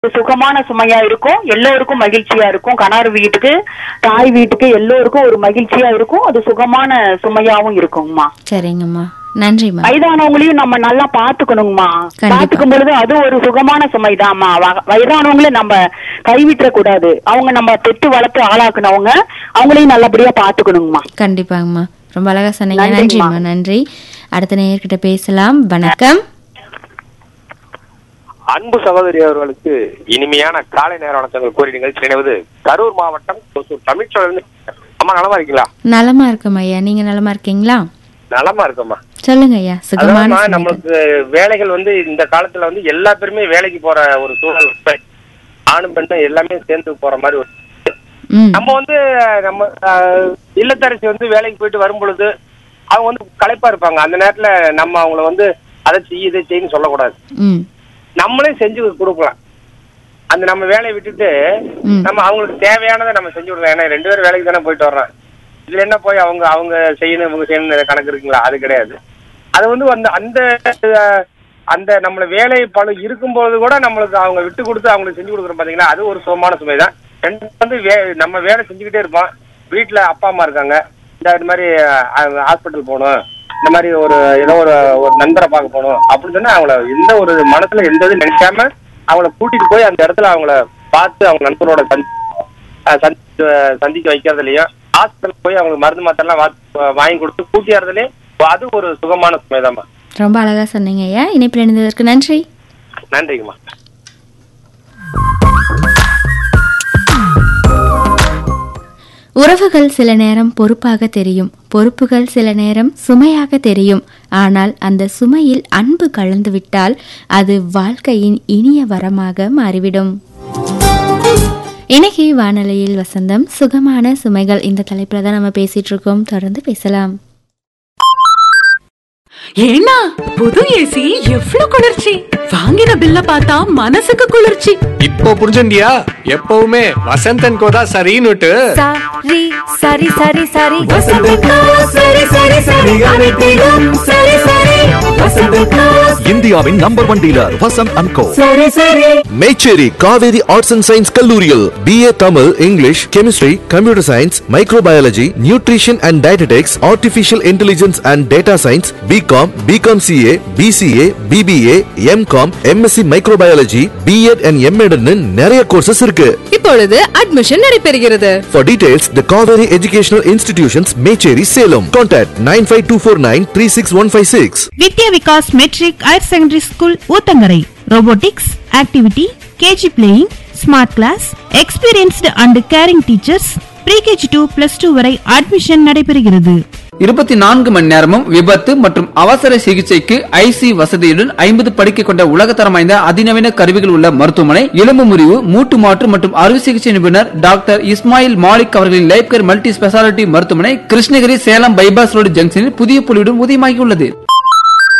ஒரு சுகமான சுமையா இருக்கும் எல்லோருக்கும் மகிழ்ச்சியா இருக்கும் கணவர் வீட்டுக்கு தாய் வீட்டுக்கு எல்லோருக்கும் ஒரு மகிழ்ச்சியா இருக்கும் அது சுகமான சுமையாவும் இருக்குங்கம்மா சரிங்கம்மா நன்றிம்மா வயதானவங்களையும் நம்ம நல்லா பாத்துக்கணுங்கம்மா கண்டிப்பா. பாத்துக்கும் பொழுது அது ஒரு சுகமான சுமைதாம்மா வ- வயதானவங்களே நம்ம கைவிட்டுற கூடாது அவங்க நம்ம பெற்று வளர்த்து ஆளாக்குனவங்க அவங்களையும் நல்லபடியா பாத்துக்கணுங்கம்மா கண்டிப்பாங்கம்மா ரொம்ப அழகா சொன்னீங்க நன்றிம்மா. நன்றிம்மா நன்றி அடுத்த நேயர்கிட்ட பேசலாம் வணக்கம் அன்பு சகோதரி அவர்களுக்கு இனிமையான காலை நேர வணக்கங்கள் கூறி நிகழ்ச்சி நினைவது கரூர் மாவட்டம் ஒசூர் தமிழ்ச்சோழர்ந்து அம்மா நலமா இருக்கீங்களா நலமா இருக்கும் ஐயா நீங்க நலமா இருக்கீங்களா நலமா இருக்கம்மா சொல்லுங்க ஐயா சுகமான அதாவதுமா, சுமைகள். நம்மளுக்கு வேலைகள் வந்து இந்த காலத்துல வந்து எல்லா பேருமே வேலைக்கு போற ஒரு சூழல் இப்ப ஆணும் பெண்ணும் எல்லாமே சேர்ந்து போற மாதிரி ஒரு ம் நம்ம வந்து நம்ம ஆஹ், இல்லத்தரசி வந்து வேலைக்கு போயிட்டு வரும் பொழுது அவங்க வந்து களைப்பா இருப்பாங்க அந்த நேரத்துல நம்ம அவங்கள வந்து அதை செய் இதை செய்யன்னு சொல்லக்கூடாது ம் நம்மளே செஞ்சு கொடுக்கலாம் அந்த நம்ம வேலையை விட்டுட்டு ம். நம்ம அவங்களுக்கு தேவையானதை நம்ம செஞ்சு கொடுக்கலாம் ஏன்னா ரெண்டு பேரும் வேலைக்கு தானே போயிட்டு வர்றோம் இதுல என்ன போய் அவங்க அவங்க செய்யணும் இவங்க செய்யணும் கணக்கு இருக்குங்களா அது கிடையாது அது வந்து அந்த அந்த அஹ், அந்த நம்மள வேலை பழு இருக்கும்போது கூட நம்மளுக்கு அவங்க விட்டு கொடுத்து அவங்களுக்கு செஞ்சு கொடுக்குறோம் பாத்தீங்கன்னா அது ஒரு சுகமான சுமை தான் ரெண்டு வந்து வே நம்ம வேலை செஞ்சுக்கிட்டே இருப்போம் வீட்டுல அப்பா அம்மா இருக்காங்க இந்த இது மாதிரி ஹாஸ்பிட்டல் போகணும் இந்த மாதிரி ஒரு ஏதோ ஒரு ஒரு நண்பரை பார்க்க போகணும் அப்படின்னு சொன்னா அவங்கள எந்த ஒரு மனசுல எந்த இது நினைக்காம அவங்கள கூட்டிட்டு போய் அந்த இடத்துல அவங்கள பார்த்து அவங்க நண்பரோட சந்தி அஹ் சந்தி அஹ் சந்திக்க வைக்கிறதுலயும் ஹாஸ்பிட்டல் போய் அவங்களுக்கு மருந்து மாத்தெல்லாம் வா- வாங்கி கொடுத்து கூட்டியாறதுலயும் அது ஒரு சுகமான சுமைதாம்மா ரொம்ப அழகா சொன்னீங்க ஐயா இணைப்பில் இணைந்ததற்கு நன்றி நன்றிங்கம்மா உறவுகள் சில நேரம் பொறுப்பாக தெரியும் பொறுப்புகள் சில நேரம் சுமையாக தெரியும் ஆனால் அந்த சுமையில் அன்பு கலந்துவிட்டால் அது வாழ்க்கையின் இனிய வரமாக மாறிவிடும் இன்னைக்கு வானொலியில் வசந்தம் சுகமான சுமைகள் இந்த தலைப்புல தான் நம்ம பேசிட்டு இருக்கோம் தொடர்ந்து பேசலாம் ஏன்னா புது ஏசி எவ்ளோ குளிர்ச்சி வாங்கின பில்ல பார்த்தா மனசுக்கு குளிர்ச்சி இப்போ புரிஞ்சுண்டியா எப்பவுமே வசந்தன் கோதா சரின்னுட்டு சரி சரி சரி சரி வசந்தக்கா சரி சரி சரி அனைத்திலும் சரி சரி வசந்தக்கா இந்தியாவின் number one dealer Vasanth and co சரி சரி Mecheri Kaveri arts and science கல்லூரியில் BA Tamil English chemistry computer science microbiology nutrition and dietetics artificial intelligence and data science BCom BCom CA BCA BBA MCom MSc microbiology BEd and MEd நிறைய courses இருக்கு இப்பொழுது admission நடைபெறுகிறது For details, the Kaveri Educational Institutions, Mecheri, Salem. Contact 95249 Vidya Vikas matric higher secondary school Uthangarai robotics activity KG playing smart class experienced and caring teachers pre KG two plus two வரை admission நடைபெறுகிறது இருபத்தி நான்கு மணி நேரமும் விபத்து மற்றும் அவசர சிகிச்சைக்கு ஐசி வசதியுடன் ஐம்பது படுக்கை கொண்ட உலகத்தரம் வாய்ந்த அதிநவீன கருவிகள் உள்ள மருத்துவமனை எலும்பு முறிவு மூட்டு மாற்று மற்றும் அறுவை சிகிச்சை நிபுணர் டாக்டர் இஸ்மாயில் மாலிக் அவர்களின் லைஃப் கேர் மல்டி ஸ்பெஷாலிட்டி மருத்துவமனை கிருஷ்ணகிரி சேலம் பைபாஸ் ரோடு ஜங்ஷனில் புதிய புலியுடன் உதயமாகியுள்ளது